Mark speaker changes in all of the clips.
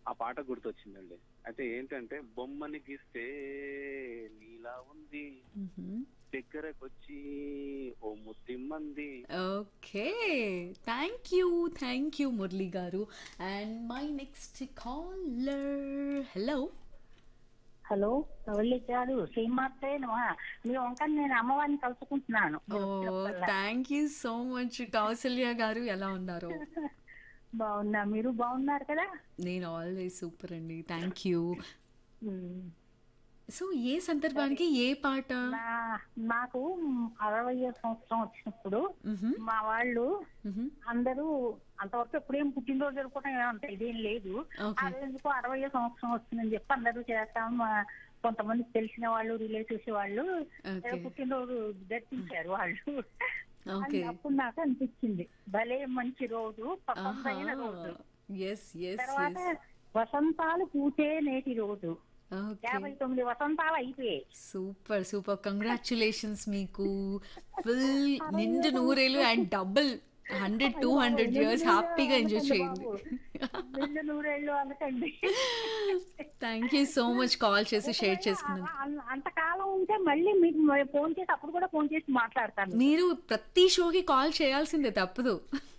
Speaker 1: ఆ పాట గుర్తొచ్చిందండి అయితే ఏంటంటే బొమ్మని గీస్తే నీలా ఉంది
Speaker 2: మ్మ్.
Speaker 1: దగ్గరకొచ్చి ఓ ముద్దిమ్మంది
Speaker 2: okay thank you thank you Murali గారు and my next caller hello
Speaker 3: hello ఎవరి గారు శ్రీమాత్రేనమా మీ వంక నేను అమ్మవారిని కలుసుకుంటున్నాను
Speaker 2: ఓ thank you so much Kausalya గారు ఎలా ఉన్నారు
Speaker 3: బాగున్నా మీరు బాగున్నారు కదా
Speaker 2: నేను ఆల్వేస్ సూపర్ అండి థ్యాంక్ యూ
Speaker 3: ఉమ్.
Speaker 2: సో ఏ సందర్భానికి ఏ పాట
Speaker 3: నా నాకు అరవై సంవత్సరం వచ్చినప్పుడు
Speaker 2: మ్హూ,
Speaker 3: మా వాళ్ళు
Speaker 2: మ్హూ.
Speaker 3: అందరూ అంతవరకు ఎప్పుడేం పుట్టినరోజు జరుపుకోవడం ఏమంత ఇదేం లేదు
Speaker 2: ఓకే
Speaker 3: ఆ రోజుకు అరవై సంవత్సరం వస్తుందని చెప్పి అందరూ చేస్తాం మా కొంతమంది తెలిసిన వాళ్ళు రిలేటివ్స్ వాళ్ళు
Speaker 2: ఓకే
Speaker 3: పుట్టినరోజు జరిపించారు వాళ్ళు
Speaker 2: ఓకే
Speaker 3: అని అప్పుడు నాకు అనిపించింది భలే మంచి రోజు పసందైన రోజు
Speaker 2: ఎస్ ఎస్
Speaker 3: తర్వాత వసంతాలు పూసే నేటి రోజు
Speaker 2: ఓకే
Speaker 3: యాభై తొమ్మిది వసంతాలు అయిపోయాయి
Speaker 2: సూపర్ సూపర్ కంగ్రాచులేషన్స్ మీకు ఫుల్ నిండు నూరేలు and double hundred two hundred years హ్యాపీగా ఎంజాయ్ చేయండి
Speaker 3: నిండు నూరేళ్ళు అనకండి
Speaker 2: thank you so much call చేసి షేర్ చేసుకున్నాను
Speaker 3: అ- అంతకాలం ఉంటే మళ్ళీ మీకు ఫోన్ చేసి అప్పుడు కూడా ఫోన్ చేసి మాట్లాడతాను
Speaker 2: మీరు ప్రతి షోకి కాల్ చేయాల్సిందే తప్పదు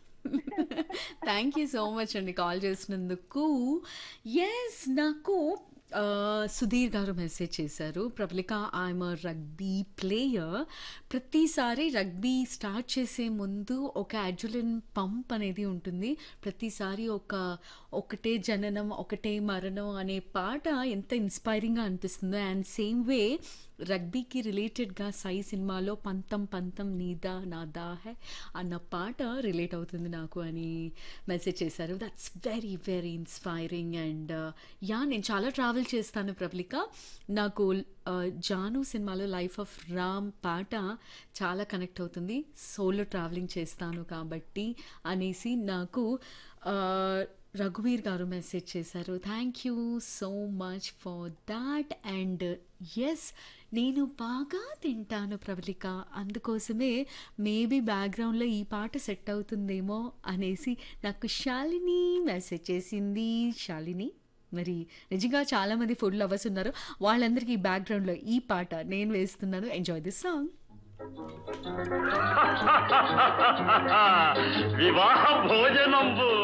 Speaker 2: థ్యాంక్ యూ సో మచ్ అండి కాల్ చేసినందుకు ఎస్ నాకు ఆ, సుధీర్ గారు మెసేజ్ చేశారు ప్రబలిక ఐఎమ్ రగ్బీ ప్లేయర్ ప్రతిసారి రగ్బీ స్టార్ట్ చేసే ముందు ఒక అడ్జులిన్ పంప్ అనేది ఉంటుంది ప్రతిసారి ఒక ఒకటే జననం ఒకటే మరణం అనే పాట ఎంత ఇన్స్పైరింగ్గా అనిపిస్తుందో అండ్ సేమ్ వే రగ్బీకి రిలేటెడ్గా సై సినిమాలో పంతం పంతం నీదా నాదా హే అన్న పాట రిలేట్ అవుతుంది నాకు అని మెసేజ్ చేశారు that's very very inspiring and yeah నేను చాలా ట్రావెల్ చేస్తాను ప్రబలిక నాకు ఆ, జాను సినిమాలో లైఫ్ ఆఫ్ రామ్ పాట చాలా కనెక్ట్ అవుతుంది సోలో ట్రావెలింగ్ చేస్తాను కాబట్టి అనేసి నాకు ఆ, రఘువీర్ గారు మెసేజ్ చేశారు thank you so much for that and yes నేను బాగా తింటాను ప్రబలిక అందుకోసమే మేబీ బ్యాక్గ్రౌండ్లో ఈ పాట సెట్ అవుతుందేమో అనేసి నాకు శాలిని మెసేజ్ చేసింది శాలిని మరి నిజంగా చాలామంది ఫుడ్ లవర్స్ ఉన్నారు వాళ్ళందరికీ ఈ బ్యాక్గ్రౌండ్లో ఈ పాట నేను వేస్తున్నాను ఎంజాయ్ దిస్ సాంగ్
Speaker 4: వివాహ భోజనంబు